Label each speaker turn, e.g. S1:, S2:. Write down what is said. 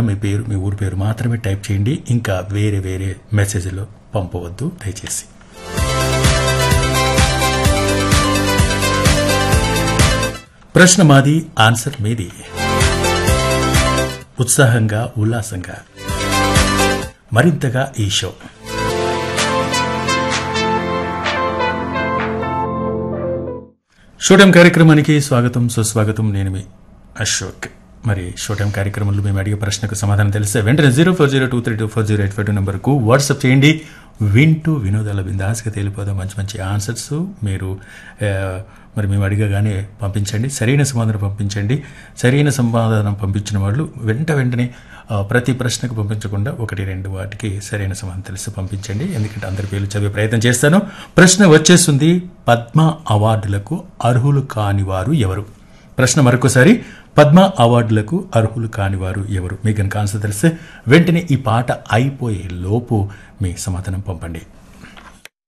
S1: మీ పేరు మీ ఊరి పేరు మాత్రమే టైప్ చేయండి ఇంకా వేరే వేరే మెసేజ్లో పంపవద్దు దయచేసి ప్రశ్న మాది ఆన్సర్ మీది ఉత్సాహంగా ఉల్లాసంగా మరింతగా ఈ షో షోటం కార్యక్రమానికి స్వాగతం సుస్వాగతం నేను మీ అశోక్ మరి షోటం కార్యక్రమంలో మేము అడిగే ప్రశ్నకు సమాధానం తెలిస్తే వెంటనే zero four zero two three two four zero eight five two నెంబర్కు వాట్సాప్ చేయండి వింటూ వినోదాల బిందాస్గా తేలిపోదాం మంచి మంచి ఆన్సర్స్ మీరు ఆ, మరి మేము అడిగగానే పంపించండి సరైన సమాధానం పంపించండి సరైన సమాధానం పంపించిన వాళ్ళు వెంట వెంటనే ఆ, ప్రతి ప్రశ్నకు పంపించకుండా ఒకటి రెండు వాటికి సరైన సమాధానం తెలిసి పంపించండి ఎందుకంటే అందరి పేర్లు చదివే ప్రయత్నం చేస్తాను ప్రశ్న వచ్చేస్తుంది పద్మ అవార్డులకు అర్హులు కాని వారు ఎవరు ప్రశ్న మరొకసారి పద్మ అవార్డులకు అర్హులు కానివారు ఎవరు మీకు కనుక ఆన్సర్ తెలిస్తే వెంటనే ఈ పాట అయిపోయే లోపు మీ సమాధానం పంపండి